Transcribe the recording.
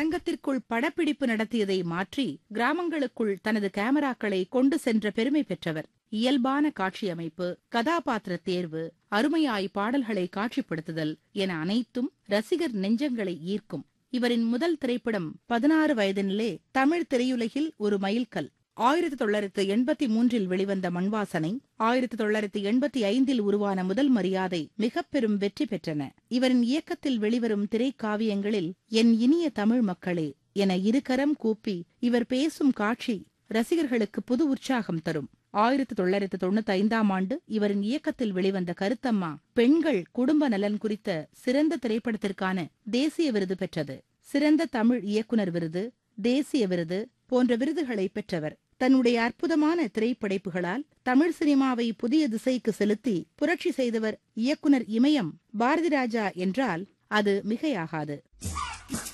அரங்கத்திற்குள் படப்பிடிப்பு நடத்தியதை மாற்றி கிராமங்களுக்குள் தனது கேமராக்களை கொண்டு சென்ற பெருமை பெற்றவர் இயல்பான காட்சியமைப்பு கதாபாத்திர தேர்வு அருமையாய் பாடல்களை காட்சிப்படுத்துதல் என அனைத்தும் ரசிகர் நெஞ்சங்களை ஈர்க்கும் இவரின் முதல் திரைப்படம் பதினாறு வயதினிலே தமிழ் திரையுலகில் ஒரு மைல்கல் ஆயிரத்தி தொள்ளாயிரத்து எண்பத்தி மூன்றில் வெளிவந்த மண்வாசனை ஆயிரத்தி தொள்ளாயிரத்து எண்பத்தி ஐந்தில் உருவான முதல் மரியாதை மிக பெரும் வெற்றி பெற்றன இவரின் இயக்கத்தில் வெளிவரும் திரைக்காவியங்களில் என் இனிய தமிழ் மக்களே என இருகரம் கூப்பி இவர் பேசும் காட்சி ரசிகர்களுக்கு புது உற்சாகம் தரும் ஆயிரத்தி தொள்ளாயிரத்து தொண்ணூத்தி ஐந்தாம் ஆண்டு இவரின் இயக்கத்தில் வெளிவந்த கருத்தம்மா பெண்கள் குடும்ப நலன் குறித்த சிறந்த திரைப்படத்திற்கான தேசிய விருது பெற்றது சிறந்த தமிழ் இயக்குனர் விருது தேசிய விருது போன்ற விருதுகளை பெற்றவர் தன்னுடைய அற்புதமான திரைப்படைப்புகளால் தமிழ் சினிமாவை புதிய திசைக்கு செலுத்தி புரட்சி செய்தவர் இயக்குனர் இமயம் பாரதிராஜா என்றால் அது மிகையாகாது